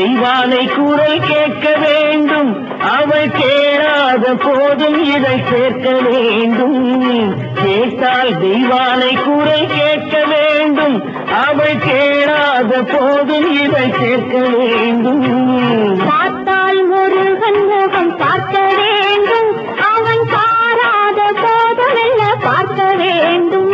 தெய்வானை குரல் கேட்க வேண்டும் அவள் கேளாத போதும் இதை சேர்க்க வேண்டும் கேட்டால் தெய்வானை குரல் கேட்க வேண்டும் அவள் கேளாத போதும் இதை சேர்க்க வேண்டும் பார்த்தால் முருகன் முகம் பார்க்க வேண்டும் அவன் பாராத போதுமெல்ல பார்க்க வேண்டும்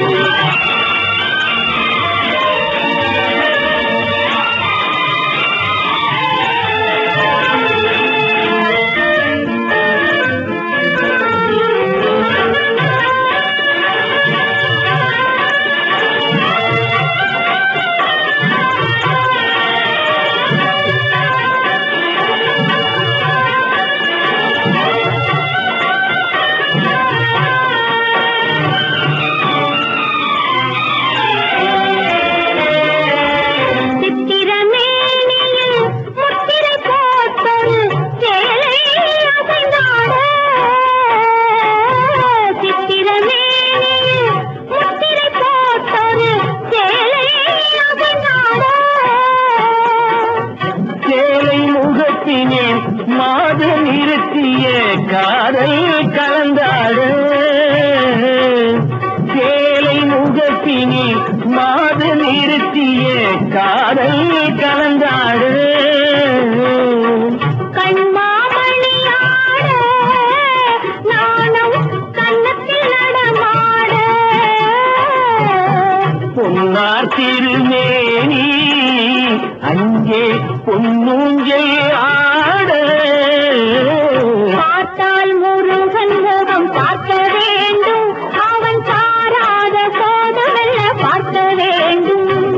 சித்திரமேனியில் முத்திரை போட்டொரு சேலை அசைந்தாட சித்திரமேனியில் முத்திரை போட்டொரு சேலை அசைந்தாட சேலை முகத்தினே மாது நிறுத்திய காதல் கலந்தாடு சேலை முகத்தினே மாது நிறுத்திய காதல் கலந்தாடு கண்மாமணியாட நானும் கன்னத்தில் நடமாட பொன்னார் திருமேனி அங்கே பொன்னூஞ்சை ஆட பார்த்தால் முருகன் முகம் பார்க்க வேண்டும் அவன் சாராத சோதமெல்ல பார்க்க வேண்டும்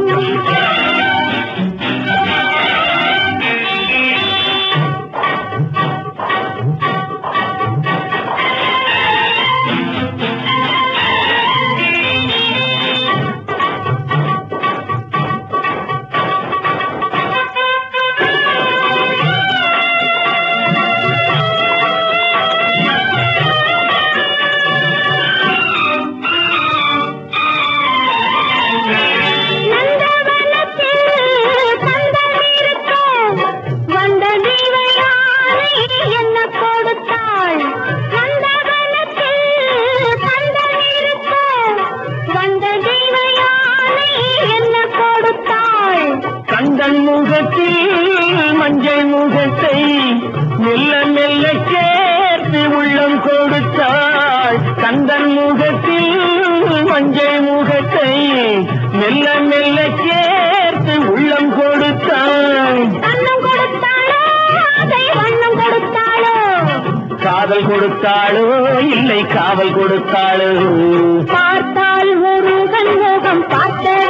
நந்தவனத்தில் கந்தனிருக்கும் வந்த தெய்வயானை என்ன கொடுத்தாள் நந்தவனத்தில் கந்தனிருக்கும் வந்த தெய்வயானை என்ன கொடுத்தாள் கந்தன் முகத்தில் மஞ்சள் முகத்தை மெல்ல மெல்ல சேர்த்து உள்ளம் கொடுத்தாள் கந்தன் முகத்தில் மஞ்சள் முகத்தை மெல்ல மெல்ல சேர்த்து உள்ளம் கொடுத்தாள் அன்னம் கொடுத்தாளோ அதை வண்ணம் கொடுத்தாளோ காதல் கொடுத்தாளோ இல்லை காவல் கொடுத்தாளோ பார்த்தால் முருகன் முகம் பார்க்க